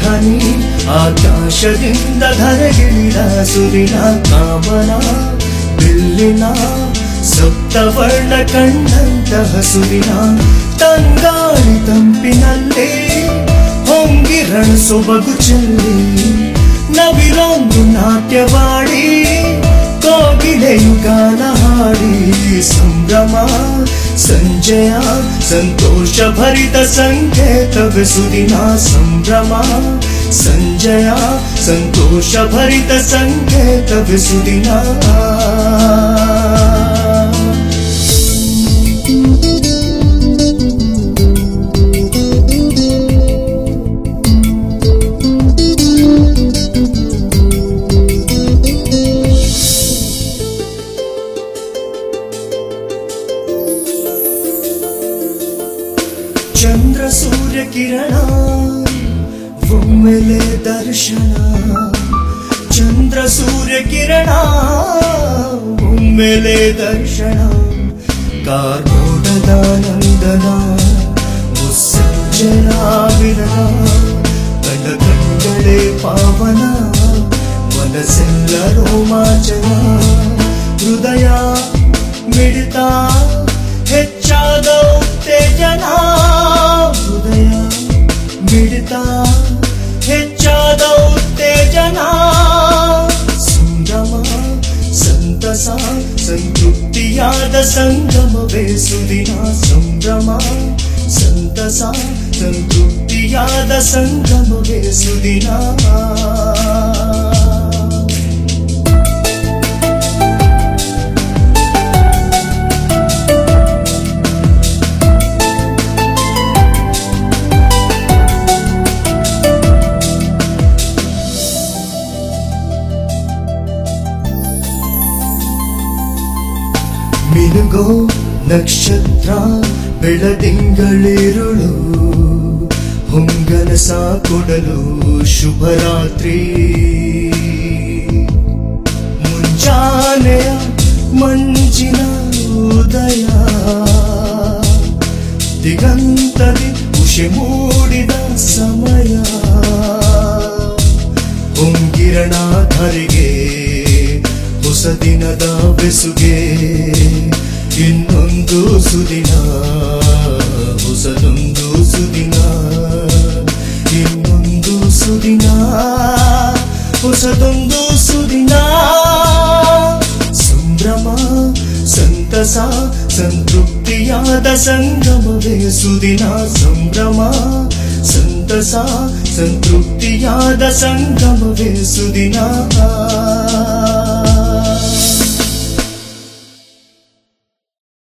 ಹನಿ ಆಕಾಶದಿಂದ ಧರೆಗಿಳಿದ ಸುರಿನ ಕಾಮನ ಬಿಲ್ಲಿನ ಸಪ್ತವರ್ಣ ಕಂಡಂತಹ ಸುರಿನ ತಂಗಾಳಿ ತಂಪಿನಲ್ಲಿ ಹೊಂಗಿರಣ ಸೊಬಗು ಚೆಲ್ಲಿ ನವಿಲೊಂದು ನಾಟ್ಯವಾಡಿ ಕೋಗಿಲೆಯು ಗಾನ ಹಾಡಿ ಸಂಭ್ರಮ ಸಂಜಯ ಸಂತೋಷ ಭರಿತ ಸಂಕೇತವೆ ಸುದಿನ ಸಂಭ್ರಮ ಸಂಜಯ ಸಂತೋಷ ಭರಿತ ಸಂಕೇತವೆ ಸುದಿನ ಚಂದ್ರ ಸೂರ್ಯ ಕಿರಣ ಒಮ್ಮೆಲೆ ದರ್ಶನ ಚಂದ್ರ ಸೂರ್ಯ ಕಿರಣ ಒಮ್ಮೆಲೆ ದರ್ಶನ ಕಾರ್ಮೋಟದ ನಂದನ ಮುಸ್ಸಂಜನ ವಿರಣ ಕಂಡ ಕಂಡಳೆ ಪಾವನ ಮನಸ್ಸೆಲ್ಲ ರೋಮಾಂಚನ ಹೃದಯ ಮಿಡಿತ ಹೆಚ್ಚಾದ ಉತ್ತೇಜನ ಹೃದಯ ಮಿಡಿತ ಹೆಚ್ಚಾದ ಉತ್ತೇಜನ ಸಂಗಮ ಸಂತಸ ಸಂತೃಪ್ತಿಯಾದ ಸಂಗಮವೇ ಸುದಿನ ಸಂಭ್ರಮ ಸಂತಸ ಸಂತೃಪ್ತಿಯಾದ ಸಂಗಮವೇ ಸುದಿನ ಮಿನುಗೋ ನಕ್ಷತ್ರ ಬೆಳದಿಂಗಳಿರುಳು ಹೊಂಗನಸ ಕೊಡಲು ಶುಭರಾತ್ರಿ ಮುಂಜಾನೆಯ ಮಂಜಿನ ಉದಯ ದಿಗಂತದಿ ಖುಷಿ ಮೂಡಿದ ಸಮಯ ಹೊಂಗಿರಣ ಧರೆಗೆ ಹೊಸ ದಿನದ ಬೆಸುಗೆ ಇನ್ನೊಂದು ಸುದಿನ ಹೊಸದೊಂದು ಸುದಿನ ಇನ್ನೊಂದು ಸುದಿನ ಹೊಸದೊಂದು ಸುದಿನ ಸಂಭ್ರಮ ಸಂತಸ ಸಂತೃಪ್ತಿಯಾದ ಸಂಗಮವೇ ಸುದಿನ ಸಂಭ್ರಮ ಸಂತಸ ಸಂತೃಪ್ತಿಯಾದ ಸಂಗಮವೇ ಸುದಿನ